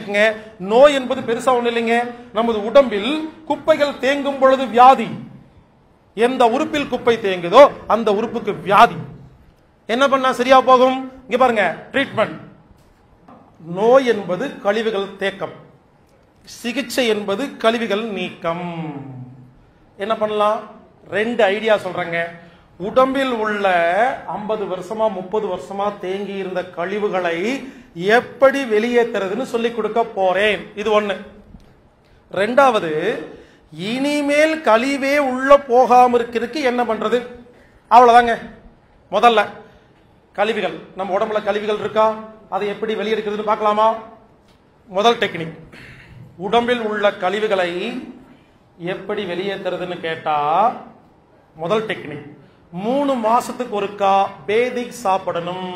புரிஞ்சுக்கங்க நோய் என்பது பெருசா ஒண்ணு இல்லைங்க நமது உடம்பில் குப்பைகள் தேங்கும் பொழுது வியாதி எந்த உறுப்பில் குப்பை தேங்குதோ அந்த உறுப்புக்கு வியாதி என்ன பண்ணா சரியா போகும் இங்க பாருங்க ட்ரீட்மெண்ட் நோய் என்பது கழிவுகள் தேக்கம் சிகிச்சை என்பது கழிவுகள் நீக்கம் என்ன பண்ணலாம் ரெண்டு ஐடியா சொல்றேங்க உடம்பில் உள்ள ஐம்பது வருஷமா முப்பது வருஷமா தேங்கி இருந்த கழிவுகளை எப்படி வெளியேற்றுறதுன்னு சொல்லி கொடுக்க போறேன் இது ஒண்ணு ரெண்டாவது இனிமேல் கழிவே உள்ள போகாம இருக்கிறதுக்கு என்ன பண்றது அவ்வளவுதாங்க முதல்ல கழிவுகள் நம்ம உடம்புல கழிவுகள் இருக்கா அதை எப்படி வெளியெடுக்கிறதுன்னு பார்க்கலாமா முதல் டெக்னிக் உடம்பில் உள்ள கழிவுகளை எப்படி வெளியேற்றுறதுன்னு கேட்டா முதல் டெக்னிக் மூணு மாசத்துக்கு ஒருக்கா பேதிக் சாப்பிடணும்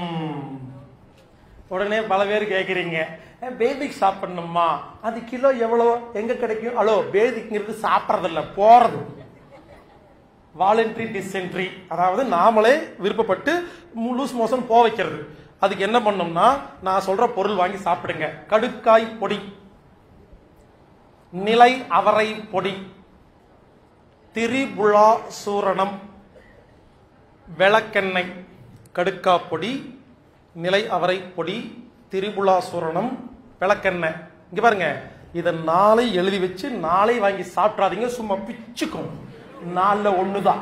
உடனே பல பேர் கேக்குறீங்க "ஏ, பேதிக் சாப்பிடணுமா அது கிலோ எவ்வளவு எங்க கிடைக்கும் ஹலோ பேதிக்ங்கிறது சாப்பிட்றதில்ல போறது வாலண்டரி டிசென்ட்ரி அதாவது நாமளே விருப்பப்பட்டு லூஸ் மோஷன் போக வைக்கிறது அதுக்கு என்ன பண்ணோம்னா நான் சொல்ற பொருள் வாங்கி சாப்பிடுங்க கடுக்காய் பொடி நிலை அவரை பொடி திரிபுலா சூரணம் விளக்கெண்ணெய் கடுக்கா பொடி நிலை அவரை பொடி திரிபுலா சூரணம் விளக்கெண்ணெய் இங்க பாருங்க இதை நாளை எழுதி வச்சு நாளை வாங்கி சாப்பிட்றாதீங்க சும்மா பிச்சுக்கும் நாளில் ஒண்ணுதான்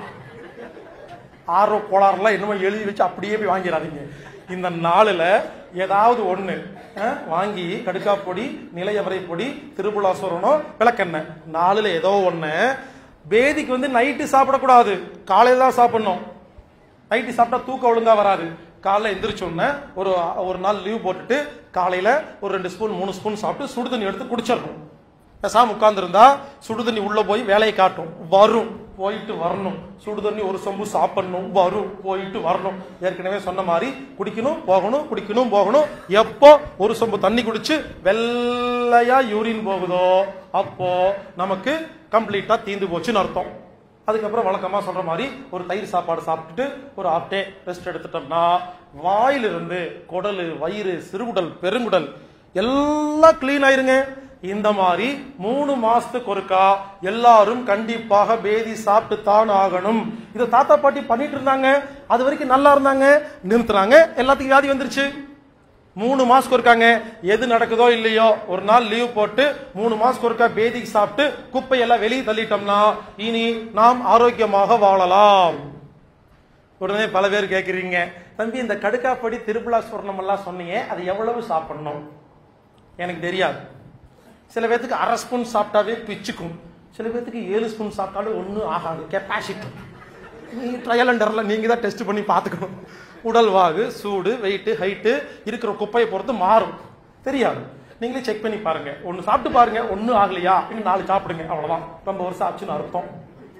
ஆர்வ கோளாறுலாம் என்னமோ எழுதி வச்சு அப்படியே போய் வாங்கிடாதீங்க இந்த நாளில் ஏதாவது ஒண்ணு அஹ், வாங்கி கடுக்கா பொடி நிலையவரை பொடி திருப்புலாசுரனம் விளக்கெண்ணெய் நாலுல ஏதோ ஒண்ணு பேதிக்கு வந்து நைட்டு சாப்பிடக்கூடாது காலையில தான் சாப்பிடணும் நைட்டு சாப்பிட்டா தூக்கம் ஒழுங்கா வராது காலைல எந்திரிச்ச உடனே ஒரு ஒரு நாள் லீவ் போட்டுட்டு காலையில ஒரு ரெண்டு ஸ்பூன் மூணு ஸ்பூன் சாப்பிட்டு சுடு தண்ணி எடுத்து குடிச்சிடணும் பேசாம உட்கார்ந்துருந்தா சுடு தண்ணி உள்ள போய் வேலையை காட்டும் வரும் போயிட்டு வரணும் சுடு தண்ணி ஒரு சொம்பு சாப்பிடணும் வரும் போயிட்டு வரணும் ஏற்கனவே சொன்ன மாதிரி குடிக்கணும் போகணும் குடிக்கணும் போகணும் எப்போ ஒரு சொம்பு தண்ணி குடிச்சு வெள்ளையா யூரின் போகுதோ அப்போ நமக்கு கம்ப்ளீட்டா தீந்து போச்சுன்னு அர்த்தம் அதுக்கப்புறம் வழக்கமா சொல்ற மாதிரி ஒரு தயிர் சாப்பாடு சாப்பிட்டுட்டு ஒரு ஹாஃப் டே ரெஸ்ட் எடுத்துட்டோம்னா வாயிலிருந்து குடலு வயிறு சிறுகுடல் பெருங்குடல் எல்லாம் க்ளீன் ஆயிருங்க இந்த மாதிரி மூணு மாசத்துக்கு ஒருக்கா எல்லாரும் கண்டிப்பாக பேதி சாப்பிட்டு தான் ஆகணும் இதை தாத்தா பாட்டி பண்ணிட்டு இருந்தாங்க அது வரைக்கும் நல்லா இருந்தாங்க நிறுத்துறாங்க எல்லாத்துக்கும் வியாதி வந்துருச்சு மூணு மாசத்துக்கு இருக்காங்க எது நடக்குதோ இல்லையோ ஒரு நாள் லீவ் போட்டு மூணு மாசத்துக்கு ஒருக்கா பேதிக்கு சாப்பிட்டு குப்பையெல்லாம் வெளியே தள்ளிட்டோம்னா இனி நாம் ஆரோக்கியமாக வாழலாம் உடனே பல பேர் கேக்குறீங்க தம்பி இந்த கடுக்காப்படி திருப்புலா சுவர்ணம் எல்லாம் சொன்னீங்க அது எவ்வளவு சாப்பிடணும் எனக்கு தெரியாது சில பேர்த்துக்கு அரை ஸ்பூன் சாப்பிட்டாவே பிச்சுக்கும் சில பேர்த்துக்கு ஏழு ஸ்பூன் சாப்பிட்டாலும் ஒன்றும் ஆகாது கெப்பாசிட்டி நீ ட்ரையல் அண்ட் எரர்ல நீங்க தான் டெஸ்ட் பண்ணி பார்த்துக்கணும் உடல் வாகு சூடு வெயிட் ஹைட்டு இருக்கிற குப்பையை பொறுத்து மாறும் தெரியாது நீங்களே செக் பண்ணி பாருங்க ஒன்னு சாப்பிட்டு பாருங்க ஒன்னும் ஆகலையா இன்னும் நாலு சாப்பிடுங்க அவ்வளவுதான் ரொம்ப வருஷம் ஆச்சுன்னு அர்த்தம்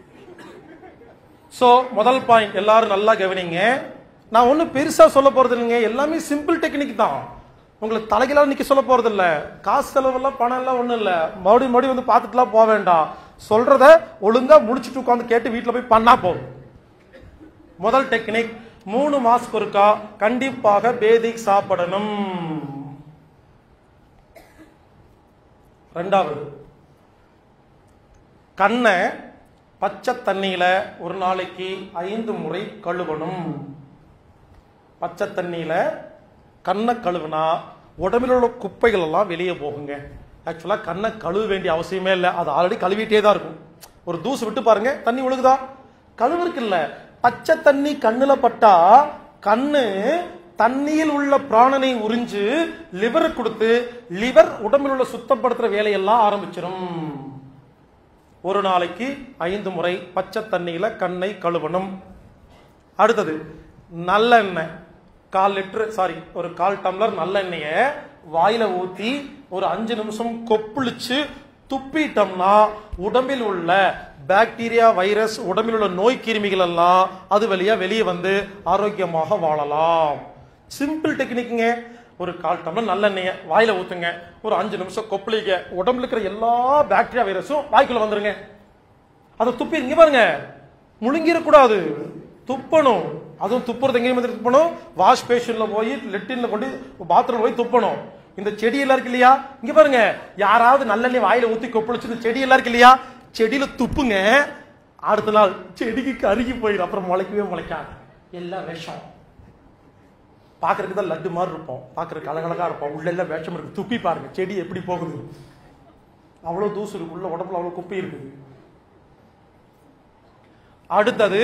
சோ முதல் பாயிண்ட் எல்லாரும் நல்லா கவனிங்க நான் ஒன்றும் பெருசா சொல்ல போறது இல்லைங்க எல்லாமே சிம்பிள் டெக்னிக் தான் உங்களுக்கு தலைகளாக நிக்க சொல்ல போறது இல்ல காசு செலவெல்லாம் பணம் எல்லாம் ஒண்ணும் இல்ல மறுபடியும் மறுபடியும் வந்து பார்த்துட்டுலாம் போக வேண்டாம் சொல்றத ஒழுங்கா முடிச்சுட்டு உட்காந்து கேட்டு வீட்டுல போய் பண்ணா போதும் முதல் டெக்னிக் மூணு மாசத்துக்கு ஒருக்கா கண்டிப்பாக பேதிக் சாப்பிடணும் ரெண்டாவது கண்ணை பச்சை தண்ணியில ஒரு நாளைக்கு ஐந்து முறை கழுவணும் பச்சை தண்ணியில கண்ணை கழுவுனா உடம்பில் உள்ள குப்பைகள் எல்லாம் வெளியே போகுங்க ஆக்சுவலா கண்ணை கழுவ வேண்டிய அவசியமே இல்லை அது ஆல்ரெடி கழுவிட்டே தான் இருக்கும் ஒரு தூசு விட்டு பாருங்க தண்ணி ஒழுகுதா கழுவுறதுக்கு இல்ல பச்சை தண்ணி கண்ணுல பட்டா கண்ணு தண்ணியில் உள்ள பிராணனை உறிஞ்சு லிவரை கொடுத்து லிவர் உடம்பில் உள்ள சுத்தப்படுத்துற வேலையெல்லாம் ஆரம்பிச்சிடும் ஒரு நாளைக்கு ஐந்து முறை பச்சை தண்ணியில கண்ணை கழுவணும் அடுத்தது நல்லெண்ணெய் கால் லிட்டர் சாரி ஒரு கால் டம்ளர் நல்லெண்ணெய வாயில ஊத்தி ஒரு அஞ்சு நிமிஷம் கொப்புளிச்சு துப்பிட்டோம்னா உடம்பில் உள்ள பாக்டீரியா வைரஸ் உடம்பில் உள்ள நோய் கிருமிகள் எல்லாம் அது வழியா வெளியே வந்து ஆரோக்கியமாக வாழலாம் சிம்பிள் டெக்னிக்குங்க ஒரு கால் டம்ளர் நல்லெண்ணெய வாயில ஊத்துங்க ஒரு அஞ்சு நிமிஷம் கொப்பளிக்க உடம்புல இருக்கிற எல்லா பாக்டீரியா வைரஸும் வாய்க்குள்ள வந்துருங்க அதை துப்பி இங்க பாருங்க முழுங்கிடக்கூடாது துப்பணும் அதுவும் துப்புறது எங்கேயும் வந்து துப்பணும் வாஷ் பேஷன்ல போய் லெட்டின்ல கொண்டு பாத்ரூம் போய் துப்பணும் இந்த செடி எல்லாம் இருக்கு இல்லையா இங்க பாருங்க யாராவது நல்லெண்ணெய் வாயில ஊத்தி கொப்பளிச்சு இந்த செடி எல்லாம் இருக்கு இல்லையா செடியில துப்புங்க அடுத்த நாள் செடிக்கு கருகி போயிடும் அப்புறம் முளைக்கவே முளைக்காது எல்லாம் விஷம் பாக்குறதுக்கு தான் லட்டு மாதிரி இருப்போம் பாக்குறதுக்கு அழகழகா இருப்போம் உள்ள எல்லாம் விஷம் இருக்கு துப்பி பாருங்க செடி எப்படி போகுது அவ்வளவு தூசு இருக்கு உள்ள உடம்புல அவ்வளவு குப்பை இருக்குது அடுத்தது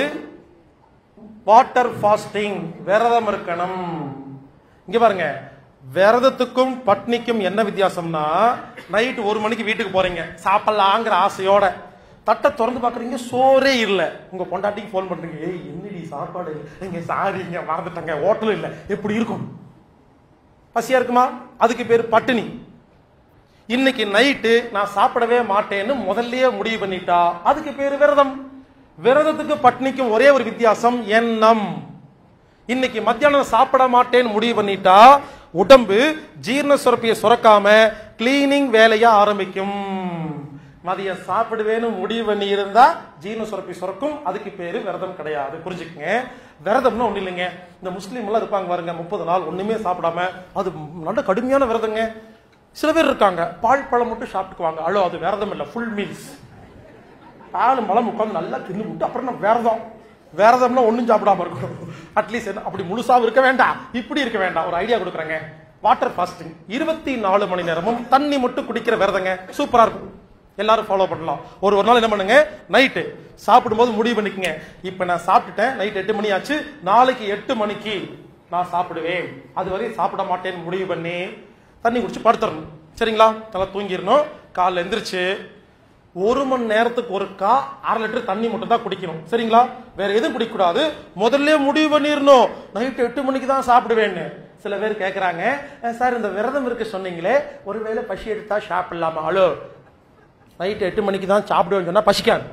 வாட்டர் ஃபாஸ்டிங் விரதம் இருக்கணும் இங்க பாருங்க விரதத்துக்கும் பட்னிக்கும் என்ன வித்தியாசம்னா நைட் ஒரு மணிக்கு வீட்டுக்கு போறீங்க சாப்பிடலாங்கிற ஆசையோட தட்டை திறந்து பாக்குறீங்க சோறே இல்ல உங்க பொண்டாட்டிக்கு ஃபோன் பண்றீங்க ஏய் என்னடி சாப்பாடு இங்க சாரிங்க மறந்துட்டாங்க ஹோட்டல் இல்ல எப்படி இருக்கும் பசியா இருக்குமா அதுக்கு பேர் பட்டினி இன்னைக்கு நைட்டு நான் சாப்பிடவே மாட்டேன்னு முதல்லயே முடிவு பண்ணிட்டா அதுக்கு பேரு விரதம் விரதத்துக்கு பட்னிக்கும் ஒரே ஒரு வித்தியாசம் எண்ணம் இன்னைக்கு மத்தியானம் சாப்பிட மாட்டேன்னு முடிவு பண்ணிட்டா உடம்பு ஜீரண சுரப்பியை சுரக்காம கிளீனிங் வேலைய ஆரம்பிக்கும் மதியம் சாப்பிடுவேன்னு முடிவு பண்ணி இருந்தா ஜீரண சுரப்பி சுரக்கும் அதுக்கு பேரு விரதம் கிடையாது புரிஞ்சுக்கங்க விரதம்னா ஒண்ணு இல்லைங்க இந்த முஸ்லீம் எல்லாம் இருப்பாங்க பாருங்க முப்பது நாள் ஒண்ணுமே சாப்பிடாம அது நல்ல கடுமையான விரதங்க சில பேர் இருக்காங்க பால் பழம் மட்டும் சாப்பிட்டுக்குவாங்க அழோ அது விரதம் இல்ல ஃபுல் மீல்ஸ் பால் மலம் உட்காந்து நல்லா தின்னு விட்டு அப்புறம் நான் விரதம் விரதம்னா ஒண்ணும் சாப்பிடாம இருக்கும் அட்லீஸ்ட் அப்படி முழுசாவும் இருக்க வேண்டாம் இப்படி இருக்க வேண்டாம் ஒரு ஐடியா கொடுக்குறேங்க வாட்டர் ஃபாஸ்டிங் இருபத்தி நாலு மணி நேரமும் தண்ணி மட்டும் குடிக்கிற விரதங்க சூப்பரா இருக்கும் எல்லாரும் ஃபாலோ பண்ணலாம் ஒரு ஒரு நாள் என்ன பண்ணுங்க நைட்டு சாப்பிடும்போது முடிவு பண்ணிக்கங்க இப்ப நான் சாப்பிட்டுட்டேன் நைட் எட்டு மணி ஆச்சு நாளைக்கு எட்டு மணிக்கு நான் சாப்பிடுவேன் அது வரையும் சாப்பிட மாட்டேன்னு முடிவு பண்ணி தண்ணி குடிச்சு படுத்துடணும் சரிங்களா நல்லா தூங்கிடணும் காலைல எந்திரிச்சு ஒரு மணி நேரத்துக்கு ஒருக்கா அரை லிட்டர் தண்ணி மட்டும் தான் குடிக்கணும் சரிங்களா வேற எதுவும் குடிக்கக்கூடாது முதல்ல முடிவு பண்ணிடணும் நைட் எட்டு மணிக்கு தான் சாப்பிடுவேன்னு சில பேர் கேக்குறாங்க "அஹ் சார் இந்த விரதம் இருக்கு சொன்னீங்களே ஒருவேளை பசி எடுத்தா சாப்பிடலாமா ஹலோ நைட் எட்டு மணிக்கு தான் சாப்பிடுவேன்னு சொன்னா பசிக்காது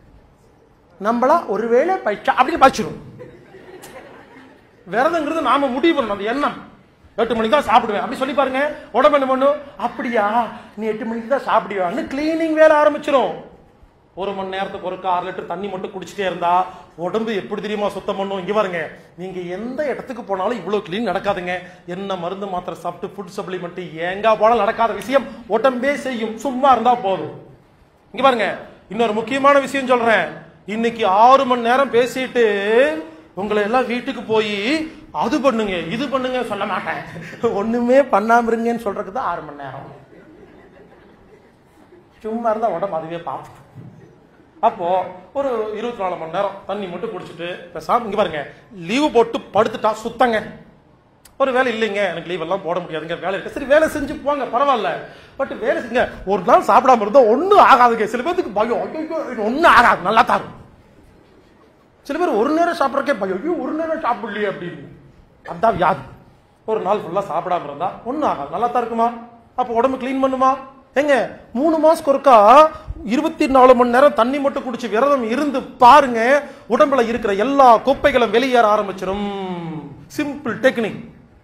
நம்மளா ஒருவேளை பசி அப்படின்னு பசிச்சிடும் விரதங்கிறது நாம முடிவு பண்ணணும் அந்த எண்ணம் எட்டு மணிக்கு தான் சாப்பிடுவேன் அப்படி சொல்லி பாருங்க உடம்பு என்ன பண்ணும் அப்படியா நீ எட்டு மணிக்கு தான் சாப்பிடுவான்னு கிளீனிங் வேலை ஆரம்பிச்சிடும் ஒரு மணி நேரத்துக்கு ஒருக்கா ஆறு லிட்டர் தண்ணி மட்டும் குடிச்சிட்டே இருந்தா உடம்பு எப்படி தெரியுமா சுத்தம் பண்ணும் இங்க பாருங்க நீங்க எந்த இடத்துக்கு போனாலும் இவ்வளவு கிளீன் நடக்காதுங்க என்ன மருந்து மாத்திரை சாப்பிட்டு ஃபுட் சப்ளிமெண்ட் எங்க போனாலும் நடக்காத விஷயம் உடம்பே செய்யும் சும்மா இருந்தா போதும் இங்க பாருங்க இன்னொரு முக்கியமான விஷயம் சொல்றேன் இன்னைக்கு ஆறு மணி நேரம் பேசிட்டு உங்களை எல்லாம் வீட்டுக்கு போய் அது பண்ணுங்க இது பண்ணுங்க சொல்ல மாட்டேன் ஒண்ணுமே பண்ணாம இருங்கன்னு சொல்றதுக்கு தான் ஆறு மணி நேரம் சும்மா இருந்தா உடம்பு அதுவே பார்ப்போம் அப்போ ஒரு இருபத்தி நாலு மணி நேரம் தண்ணி மட்டும் குடிச்சிட்டு பேசாம இங்க பாருங்க லீவு போட்டு படுத்துட்டா சுத்தங்க ஒரு வேலை இல்லைங்க எனக்கு லீவ் எல்லாம் போட முடியாதுங்க வேலை இருக்கு சரி வேலை செஞ்சு போங்க பரவாயில்ல பட் வேலை செஞ்சு ஒரு நாள் சாப்பிடாம இருந்தா ஒண்ணும் ஆகாதுங்க சில பேருக்கு பயம் ஐயோ இது ஒண்ணும் ஆகாது நல்லா தான் இருக்கும். சில பேர் ஒரு நேரம் சாப்பிட்றக்கே பயம் ஐயோ ஒரு நேரம் சாப்பிடலையே அப்படின்னு அதான் வியாதி ஒரு நாள் ஃபுல்லா சாப்பிடாம இருந்தா ஒண்ணும் ஆகாது நல்லா தான் இருக்குமா அப்ப உடம்பு க்ளீன் பண்ணுமா ஏங்க மூணு மாசத்துக்கு ஒருக்கா இருபத்தி நாலு மணி நேரம் தண்ணி மட்டும் குடிச்சு விரதம் இருந்து பாருங்க உடம்புல இருக்கிற எல்லா குப்பைகளும் வெளியேற ஆரம்பிச்சிடும் சிம்பிள் டெக்னிக்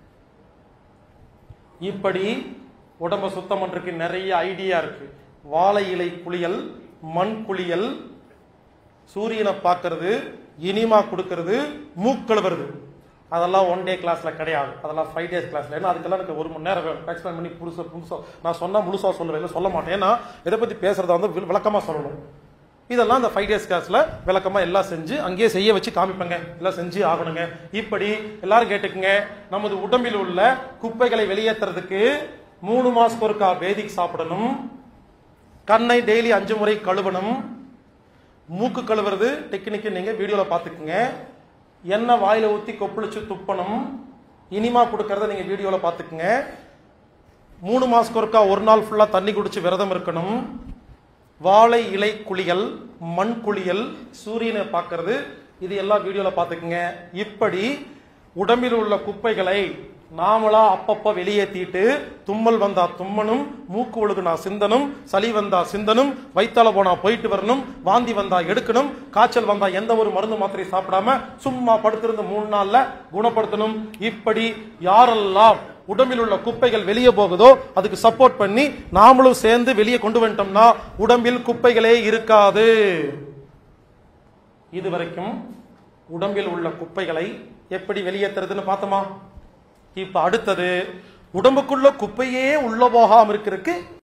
இப்படி உடம்ப சுத்தம் பண்றதுக்கு நிறைய ஐடியா இருக்கு வாழை இலை குளியல் மண் குளியல் சூரியனை பார்க்கறது இனிமா கொடுக்கறது மூக்கழுவுறது அதெல்லாம் ஒன் டே கிளாஸ்ல கிடையாது அதெல்லாம் ஃபைவ் டேஸ் கிளாஸ்ல ஏன்னா அதுக்கெல்லாம் எனக்கு ஒரு மணி நேரம் வேணும் எக்ஸ்பிளைன் பண்ணி புதுசா புதுசா நான் சொன்னா முழுசா சொல்லுவேன் இல்ல சொல்ல மாட்டேன் ஏன்னா இதை பத்தி பேசுறத வந்து வி- விளக்கமா சொல்லணும் இதெல்லாம் இந்த ஃபைவ் டேஸ் கிளாஸ்ல விளக்கமா எல்லாம் செஞ்சு அங்கேயே செய்ய வச்சு காமிப்பேங்க எல்லாம் செஞ்சு ஆகணுங்க இப்படி எல்லாரும் கேட்டுக்குங்க நமது உடம்பில் உள்ள குப்பைகளை வெளியேற்றுறதுக்கு மூணு மாசத்துக்கு ஒருக்கா வேதிக் சாப்பிடணும் கண்ணை டெய்லி அஞ்சு முறை கழுவணும் மூக்கு கழுவுறது டெக்னிக்கு நீங்க வீடியோல பாத்துக்குங்க எண்ணெய் வாயில ஊத்தி கொப்பளிச்சு துப்பணும் இனிமா கொடுக்கறத நீங்க வீடியோல பாத்துக்குங்க மூணு மாசத்துக்கு ஒருக்கா ஒரு நாள் ஃபுல்லா தண்ணி குடிச்சு விரதம் இருக்கணும் வாழை இலை குளியல் மண் குளியல் சூரியனை பார்க்கறது இது எல்லாம் வீடியோல பாத்துக்குங்க இப்படி உடம்பில் உள்ள குப்பைகளை நாமளா அப்பப்ப வெளியேத்திட்டு தும்மல் வந்தா தும்மனும் மூக்கு ஒழுகுனா சிந்தனும் சளி வந்தா சிந்தனும் வயித்தால போனா போயிட்டு வரணும் வாந்தி வந்தா எடுக்கணும் காய்ச்சல் வந்தா எந்த ஒரு மருந்து மாத்திரை சாப்பிடாம சும்மா படுத்திருந்த மூணு நாள்ல குணப்படுத்தணும் இப்படி யாரெல்லாம் உடம்பில் உள்ள குப்பைகள் வெளியே போகுதோ அதுக்கு சப்போர்ட் பண்ணி நாமளும் சேர்ந்து வெளியே கொண்டு வந்துட்டோம்னா உடம்பில் குப்பைகளே இருக்காது இதுவரைக்கும் உடம்பில் உள்ள குப்பைகளை எப்படி வெளியேற்றுறதுன்னு பார்த்தோமா இப்ப அடுத்தது உடம்புக்குள்ள குப்பையே உள்ள போகாம இருக்கிறதுக்கு